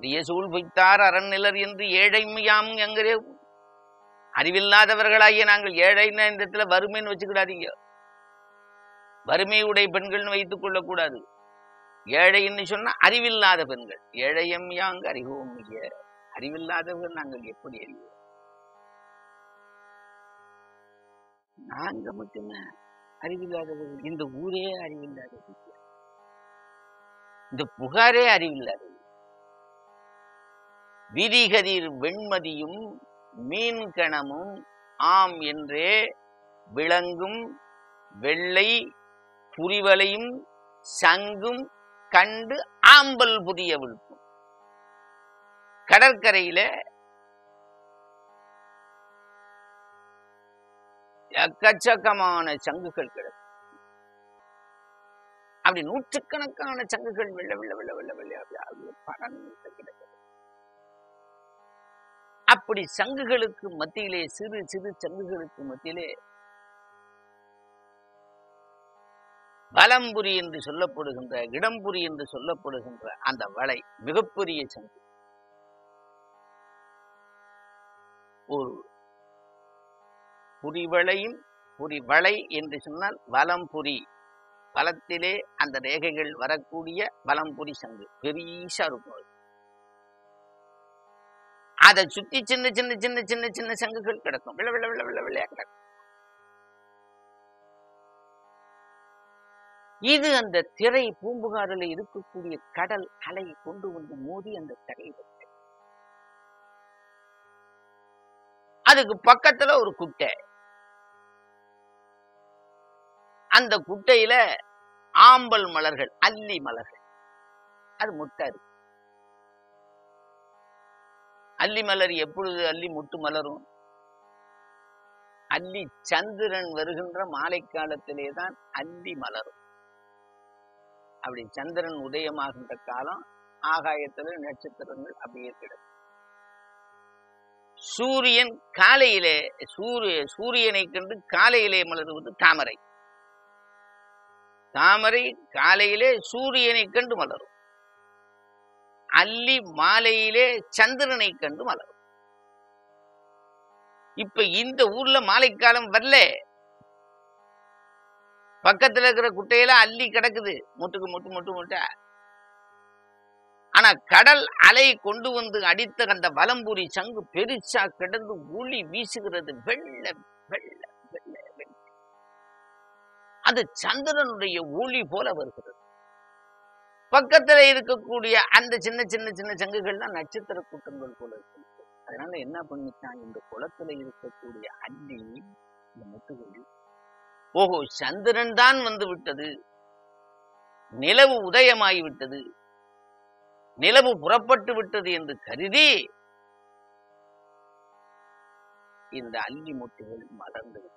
அரியசூழ் பொய்த்தார் அரண்நிலர் என்று ஏழைமையாம் என்கிறே அறிவில்லாதவர்களாகிய நாங்கள் ஏழைன்னா இந்த இடத்துல வறுமைன்னு வச்சுக்கிடாதீங்க வறுமையுடைய பெண்கள்னு வைத்துக் கொள்ளக்கூடாது ஏழைன்னு சொன்னா அறிவில்லாத பெண்கள் ஏழையம் யாங்க அறிவோம் மிக அறிவில்லாதவர்கள் நாங்கள் எப்படி அறிவோம் நாங்க மட்டுமே அறிவில்லாதவர்கள் இந்த ஊரே அறிவில்லாதவர்கள் இந்த புகாரே அறிவில்லாதது விதிகதிர் வெண்மதியும் மீன் கணமும் ஆம் என்றே விளங்கும் வெள்ளை புரிவலையும் சங்கும் கண்டு ஆம்பல் புதிய விழுப்பும் கடற்கரையில எக்கச்சக்கமான சங்குகள் கிடக்கும் அப்படி நூற்றுக்கணக்கான சங்குகள் வெள்ள வெள்ள வெள்ள வெள்ள வெள்ள அப்படி அப்படியே பறந்து கிடக்கும் அப்படி சங்குகளுக்கு மத்தியிலே சிறு சிறு சங்குகளுக்கு மத்தியிலே வலம்புரி என்று சொல்லப்படுகின்ற இடம்புரி என்று சொல்லப்படுகின்ற அந்த வலை மிகப்பெரிய சங்கு ஒரு புரிவளையும் புரிவளை என்று சொன்னால் வலம்புரி வலத்திலே அந்த ரேகைகள் வரக்கூடிய வலம்புரி சங்கு பெரியசா இருக்கும் அது. அதை சுத்தி சின்ன சின்ன சின்ன சின்ன சின்ன சங்குகள் கிடக்கும் விள விள விள விள விளையா கிடக்கும் இது அந்த திரை பூம்புகாரில் இருக்கக்கூடிய கடல் அலை கொண்டு வந்து மோதி அந்த திரையை அதுக்கு பக்கத்துல ஒரு குட்டை அந்த குட்டையில ஆம்பல் மலர்கள் அல்லி மலர்கள் அது முட்டை இருக்கு அல்லி மலர் எப்பொழுது அல்லி முட்டு மலரும் அல்லி சந்திரன் வருகின்ற மாலை காலத்திலே தான் அல்லி மலரும் அப்படி சந்திரன் உதயமாகின்ற காலம் ஆகாயத்துல நட்சத்திரங்கள் அப்படியே கிடக்கும் சூரியன் காலையிலே சூரிய சூரியனை கண்டு காலையிலே மலருவது தாமரை தாமரை காலையிலே சூரியனை கண்டு மலரும் அல்லி மாலையிலே சந்திரனை கண்டு மலரும் இப்ப இந்த ஊர்ல மாலைக்காலம் வரல பக்கத்துல இருக்கிற குட்டையில அள்ளி கிடக்குது முட்டுக்கு முட்டு முட்டு முட்டை ஆனா கடல் அலை கொண்டு வந்து அடித்த அந்த வலம்புரி சங்கு பெருசா கிடந்து ஒளி வீசுகிறது வெள்ள வெள்ள வெள்ள வெள்ள அது சந்திரனுடைய ஒளி போல வருகிறது பக்கத்துல இருக்கக்கூடிய அந்த சின்ன சின்ன சின்ன சங்குகள்லாம் நட்சத்திர கூட்டங்கள் போல இருக்கு அதனால என்ன பண்ணிச்சான் இந்த குளத்துல இருக்கக்கூடிய அள்ளி இந்த முட்டுகள் ஓஹோ சந்திரன் தான் வந்து விட்டது நிலவு உதயமாகி விட்டது நிலவு புறப்பட்டு விட்டது என்று கருதி இந்த அல்லி முட்டுகள் மலர்ந்து விட்டது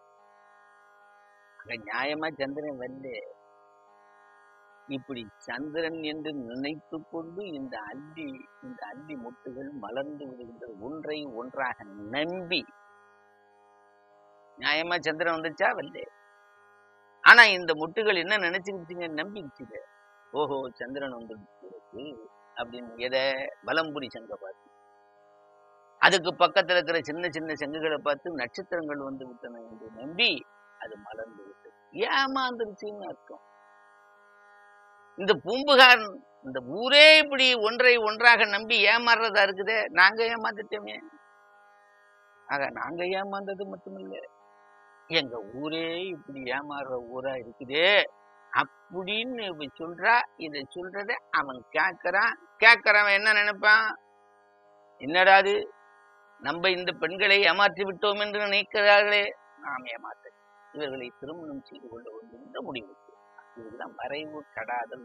அங்க நியாயமா சந்திரன் வந்து இப்படி சந்திரன் என்று நினைத்து கொண்டு இந்த அல்லி இந்த அல்லி முட்டுகள் மலர்ந்து விடுகின்ற ஒன்றை ஒன்றாக நம்பி நியாயமா சந்திரன் வந்துச்சா வரல ஆனா இந்த முட்டுகள் என்ன நினைச்சுக்கிச்சுங்க நம்பிக்கிச்சுங்க ஓஹோ சந்திரன் வந்துருக்கு அப்படின்னு எதை வலம்புரி சங்க பார்த்து அதுக்கு பக்கத்துல இருக்கிற சின்ன சின்ன சங்குகளை பார்த்து நட்சத்திரங்கள் வந்து விட்டன என்று நம்பி அது மலர்ந்து விட்டது ஏமாந்துருச்சுன்னு அர்த்தம் இந்த பூம்புகார் இந்த ஊரே இப்படி ஒன்றை ஒன்றாக நம்பி ஏமாறுறதா இருக்குதே நாங்க ஏமாந்துட்டோமே ஆக நாங்க ஏமாந்தது மட்டுமில்ல எங்க ஊரே இப்படி ஏமாறுற ஊரா இருக்குதே அப்படின்னு இப்ப சொல்றா இத சொல்றத அவன் கேட்கறான் கேட்கறவன் என்ன நினைப்பான் என்னடா அது நம்ம இந்த பெண்களை ஏமாற்றி விட்டோம் என்று நினைக்கிறார்களே நாம் ஏமாற்ற இவர்களை திருமணம் செய்து கொள்ள வேண்டும் என்ற முடிவு இதுதான் மறைவு கடாதல்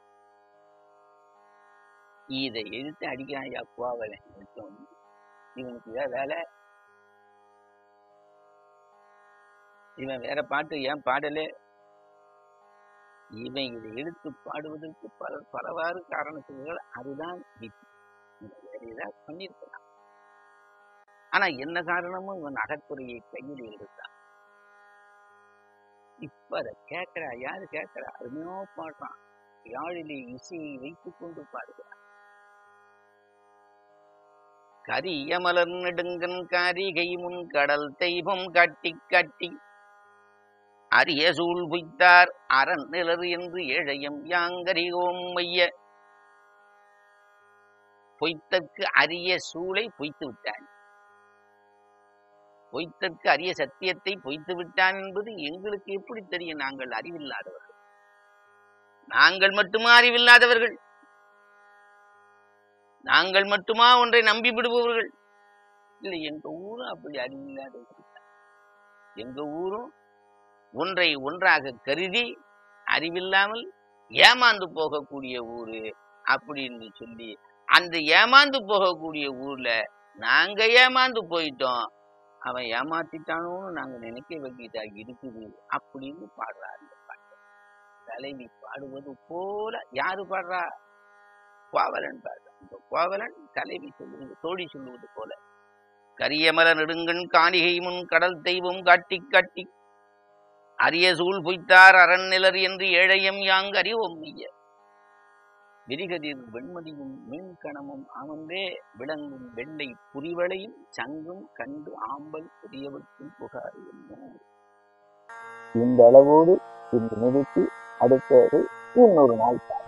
இதை எழுத்து அடிக்கிறான் அப்பாவலை இவனுக்கு வேற வேலை இவன் வேற பாட்டு ஏன் பாடலே இவன் இதை எடுத்து பாடுவதற்கு பல பலவாறு காரணத்துகள் அதுதான் விதி இவன் வேற ஏதாவது பண்ணியிருக்கலாம் ஆனா என்ன காரணமும் இவன் அகத்துறையை கையில் எடுத்தான் இப்ப அதை கேட்கிறா யாரு கேட்கிறா அருமையோ பாடுறான் யாழிலே இசையை வைத்துக் கொண்டு பாடுகிறான் கரிய மலர் நெடுங்கன் காரிகை முன் கடல் தெய்வம் காட்டி காட்டி அரிய சூழ் புய்த்தார் அரண் நிலர் என்று ஏழையம் யாங்கரிகோம் மைய பொய்த்தற்கு அரிய சூளை பொய்த்து விட்டான் பொய்த்தற்கு அரிய சத்தியத்தை பொய்த்து விட்டான் என்பது எங்களுக்கு எப்படி தெரியும் நாங்கள் அறிவில்லாதவர்கள் நாங்கள் மட்டுமா அறிவில்லாதவர்கள் நாங்கள் மட்டுமா ஒன்றை நம்பி விடுபவர்கள் இல்லை எங்க ஊரும் அப்படி அறிவில்லாதவர்கள் எங்க ஊரும் ஒன்றை ஒன்றாக கருதி அறிவில்லாமல் ஏமாந்து போகக்கூடிய ஊரு அப்படின்னு சொல்லி அந்த ஏமாந்து போகக்கூடிய ஊர்ல நாங்க ஏமாந்து போயிட்டோம் அவன் ஏமாத்திட்டானோன்னு நாங்க நினைக்க வேண்டியதா இருக்குது அப்படின்னு பாடுறாரு இந்த பாட்டு தலைவி பாடுவது போல யாரு பாடுறா கோவலன் பாடுறா இந்த கோவலன் தலைவி சொல்லுவது தோழி சொல்லுவது போல கரியமல நெடுங்கண் காணிகை முன் கடல் தெய்வம் காட்டி காட்டி அரிய சூழ் பொய்த்தார் அரண்நிலர் என்று ஏழையம் யாங் அறிவோம் நீய விரிகதிர் வெண்மதியும் மீன்கணமும் ஆமந்தே விளங்கும் வெள்ளை புரிவளையும் சங்கும் கண்டு ஆம்பல் புதியவர்க்கும் புகார் என்ன இந்த அளவோடு இந்த நிறுத்தி அடுத்தது இன்னொரு நாள் பார்ப்போம்.